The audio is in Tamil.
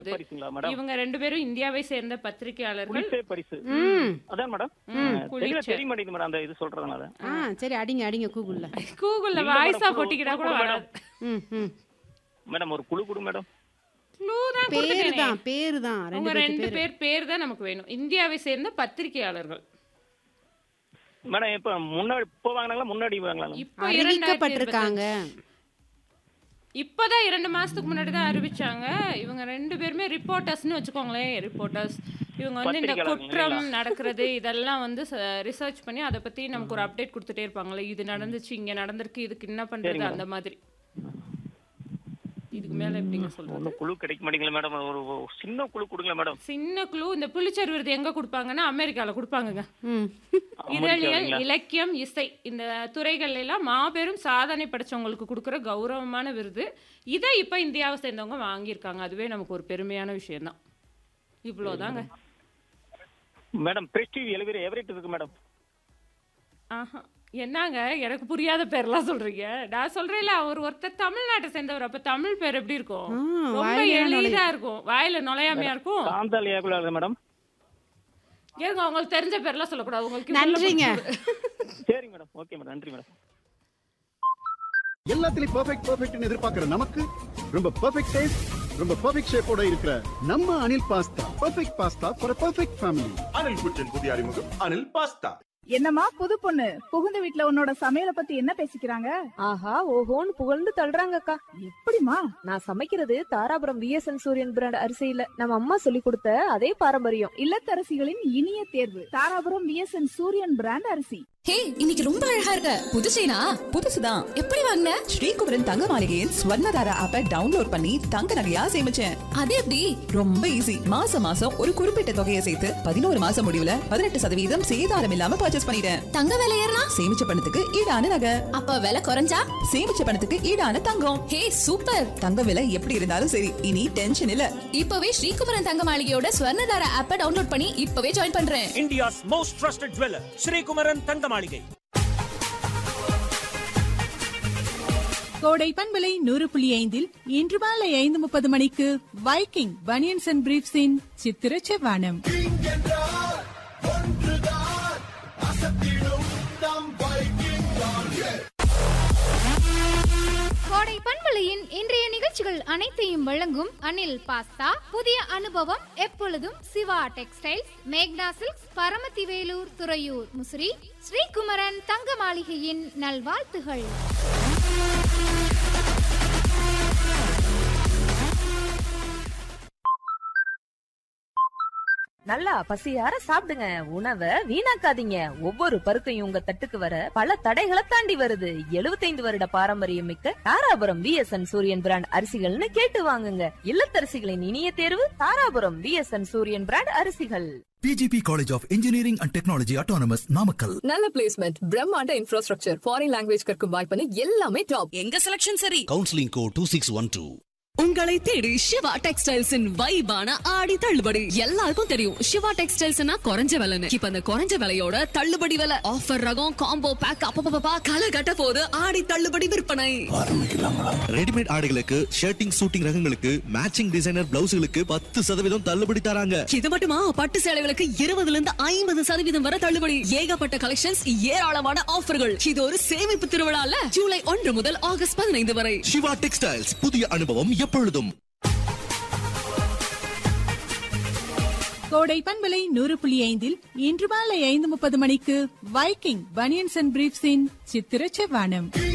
பரிசுங்களா மேடம் இவங்க ரெண்டு பேரும் இந்தியாவை சேர்ந்த பத்திரிகையாளர்கள் புலிசே பரிசு ம் அதான் மேடம் ம், தெரியல புலிச்சே. தெரிய மாட்டேங்குது மேடம் அந்த இது சொல்றதுனால ஆ சரி அடிங்க அடிங்க கூகுள்ல கூகுள்ல இல்ல வாய்ஸா மேடம், போட்டிக்கிட்டா கூட குழு வராது ம் ம் மேடம் ஒரு குழு குடு மேடம் க்ளூ தான் பேரு கொடுத்துட்டேனே. தான் பேரு தான் ரெண்டு அவங்க பேருக்கு ரெண்டு பேரு பேர் பேர் தான் நமக்கு வேணும் இந்தியாவை சேர்ந்த பத்திரிகையாளர்கள் மேடம் இப்ப முன்னாடி இப்போ வாங்கினாங்களா முன்னாடி வாங்கினாங்களா இப்போ இரண்டாயிரத்தி அறிவிக்கப்பட்டிருக்காங்க இப்போதான் இரண்டு மாசத்துக்கு முன்னாடி தான் அறிவிச்சாங்க இவங்க ரெண்டு பேருமே ரிப்போர்ட்டர்ஸ்னு வச்சுக்கோங்களேன் ரிப்போர்ட்டர்ஸ் இவங்க வந்து இந்த பத்திரிகையாளர்கள் குற்றம் நடக்கிறது இதெல்லாம் வந்து ரிசர்ச் பண்ணி அதை பத்தி நமக்கு ஒரு அப்டேட் கொடுத்துட்டே இருப்பாங்களே இது நடந்துச்சு இங்க நடந்திருக்கு இதுக்கு என்ன பண்றது அந்த மாதிரி இதுக்கு மேல எப்படிங்க சொல்றது ஒன்றும் குழு கிடைக்க மாட்டேங்கல மேடம் ஒரு ஒரு சின்ன குழு கொடுங்களேன் மேடம் சின்ன குழு இந்த புலிச்சர் விருது எங்க கொடுப்பாங்கன்னா அமெரிக்கால கொடுப்பாங்கங்க ம் இதழியல் இலக்கியம் இசை இந்த துறைகள் எல்லாம் மாபெரும் சாதனை படைச்சவங்களுக்கு கொடுக்குற கௌரவமான விருது இதை இப்போ இந்தியாவை சேர்ந்தவங்க வாங்கியிருக்காங்க அதுவே நமக்கு ஒரு பெருமையான விஷயம்தான் இவ்வளோதாங்க மேடம் பிரஸ்டீவ் எலிவேர் எவரேட் இருக்கு மேடம் ஆஹா என்னங்க எனக்கு புரியாத பேர்லாம் சொல்றீங்க நான் சொல்றேன்ல அவர் ஒருத்தர் தமிழ்நாட்டை சேர்ந்தவர் அப்ப தமிழ் பேர் எப்படி இருக்கும் ஆ, ரொம்ப வாயிலே எளிதா இருக்கும் வாயில நுழையாமையா இருக்கும் சாந்தால் ஏகுலா மேடம் ஏங்க உங்களுக்கு தெரிஞ்ச பேர்லாம் சொல்லக்கூடாது உங்களுக்கு நன்றிங்க சரிங்க மேடம் ஓகே மேடம் நன்றி மேடம் எல்லாத்துலயும் பெர்ஃபெக்ட் பெர்ஃபெக்ட்னு எதிர்பார்க்கிற நமக்கு ரொம்ப பெர்ஃபெக்ட் டேஸ்ட் ரொம்ப பெர்ஃபெக்ட் ஷேப்போட இருக்கிற நம்ம Anil pasta perfect pasta for perfect family Anil kitchen புதிய அறிமுகம் அனில் பாஸ்தா என்னம்மா புது பொண்ணு புகுந்த வீட்ல உன்னோட சமையல பத்தி என்ன பேசிக்கிறாங்க ஆஹா ஓஹோன்னு புகழ்ந்து தள்ளுறாங்கக்கா எப்படிமா நான் சமைக்கிறது தாராபுரம் விஎஸ்என் சூரியன் பிராண்ட் அரிசியில நம்ம அம்மா சொல்லி கொடுத்த அதே பாரம்பரியம் இல்லத்தரசிகளின் இனிய தேர்வு தாராபுரம் விஎஸ்என் சூரியன் பிராண்ட் அரிசி ஹே இன்னைக்கு ரொம்ப அழகா இருக்க புது செயினா புதுசுதான் எப்படி வாங்கின ஸ்ரீகுமரன் தங்க மாளிகையின் ஸ்வர்ணதாரா ஆப்பை டவுன்லோட் பண்ணி தங்க நகையா சேமிச்சேன் அது எப்படி ரொம்ப ஈஸி மாசம் மாசம் ஒரு குறிப்பிட்ட தொகையை சேர்த்து பதினோரு மாசம் முடிவுல பதினெட்டு சதவீதம் சேதாரம் இல்லாம பர்ச்சேஸ் பண்ணிட்டேன் தங்க விலை ஏறினா சேமிச்ச பணத்துக்கு ஈடான நகை அப்ப விலை குறைஞ்சா சேமிச்ச பணத்துக்கு ஈடான தங்கம் ஹே சூப்பர் தங்க விலை எப்படி இருந்தாலும் சரி இனி டென்ஷன் இல்ல இப்பவே ஸ்ரீகுமரன் தங்க மாளிகையோட ஸ்வர்ணதார ஆப்பை டவுன்லோட் பண்ணி இப்பவே ஜாயின் பண்றேன் India's most trusted jeweler, Sri Kumaran Tangamalige. கோடை பண்பலை நூறு புள்ளி ஐந்தில் இன்று மாலை ஐந்து முப்பது மணிக்கு வைக்கிங் பனியன்ஸ் அண்ட் பிரீப்ஸின் சித்திர செவ்வானம் கோடை பண்பலையின் இன்றைய நிகழ்ச்சிகள் அனைத்தையும் வழங்கும் அனில் பாஸ்தா புதிய அனுபவம் எப்பொழுதும் சிவா டெக்ஸ்டைல்ஸ் மேக்னா சில்க்ஸ் பரமத்தி வேலூர் துறையூர் முசிறி ஸ்ரீகுமரன் தங்க மாளிகையின் நல்வாழ்த்துகள் நல்லா பசியார சாப்பிடுங்க உணவை வீணாக்காதீங்க ஒவ்வொரு பருக்கையும் உங்க தட்டுக்கு வர பல தடைகளை தாண்டி வருது 75 வருட பாரம்பரியம் மிக்க தாராபுரம் விஎஸ்என் சூரியன் பிராண்ட் அரிசிகள்னு கேட்டு வாங்குங்க இல்லத்தரசிகளின் இனிய தேர்வு தாராபுரம் விஎஸ்என் சூரியன் பிராண்ட் அரிசிகள் PGP College of Engineering and Technology Autonomous Namakkal. நல்ல பிளேஸ்மெண்ட் பிரம்மாண்ட இன்ஃப்ராஸ்ட்ரக்சர் ஃபாரின் லாங்குவேஜ் கற்கும் வாய்ப்புன்னு எல்லாமே டாப் எங்க செலக்ஷன் சரி Counseling code 2612. உங்களை தேடி சிவா டெக்ஸ்டைல்ஸின் வைபான ஆடி தள்ளுபடி எல்லாருக்கும் தெரியும் சிவா டெக்ஸ்டைல்ஸ்னா குறைஞ்ச விலைன்னு இப்ப அந்த குறைஞ்ச விலையோட தள்ளுபடி விலை ஆஃபர் ரகம் காம்போ பேக் அப்பப்பா கலை கட்ட போது ஆடி தள்ளுபடி விற்பனை ரெடிமேட் ஆடைகளுக்கு ஷர்ட்டிங் சூட்டிங் ரகங்களுக்கு மேட்சிங் டிசைனர் பிளவுஸ்களுக்கு பத்து சதவீதம் தள்ளுபடி தராங்க இது மட்டுமா பட்டு சேலைகளுக்கு இருபதுல இருந்து ஐம்பது சதவீதம் வரை தள்ளுபடி ஏகப்பட்ட கலெக்ஷன்ஸ் ஏராளமான ஆஃபர்கள் இது ஒரு சேமிப்பு திருவிழால ஜூலை ஒன்று முதல் ஆகஸ்ட் பதினைந்து வரை சிவா டெக்ஸ்டைல்ஸ் புதிய அனுபவம் எப்பொழுதும் கோடை பண்பலை நூறு புள்ளி ஐந்தில் இன்று மாலை ஐந்து முப்பது மணிக்கு வைக்கிங் பனியன்ஸ் அண்ட் பிரீப்ஸின் சித்திர செவ்வானம்